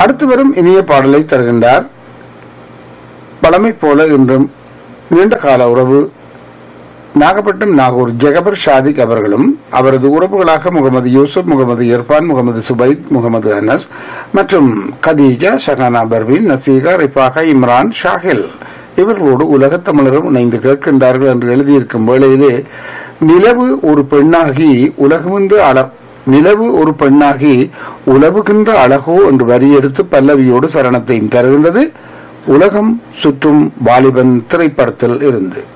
அடுத்து வரும் இனிய பாடலை தருகின்றார் பழமை போல இன்றும் நீண்ட கால உறவு நாகப்பட்டினம் நாகூர் ஜெகபர் ஷாதிக் அவர்களும் அவரது உறவுகளாக முகமது யூசுப் முகமது இர்பான் முகமது சுபைத் முகமது அனஸ் மற்றும் கதீஜா ஷஹானா பர்வீன் நசீகா ரிஃபாகா இம்ரான் ஷாஹில் இவர்களோடு உலகத் தமிழரும் இணைந்து கேட்கின்றார்கள் என்று எழுதியிருக்கும் வேளையிலே நிலவு ஒரு பெண்ணாகி உலகமென்று அள நிலவு ஒரு பெண்ணாகி உலவுகின்ற அழகோ என்று வரியெடுத்து பல்லவியோடு சரணத்தையும் தருகின்றது உலகம் சுற்றும் வாலிபன் திரைப்படத்தில் இருந்து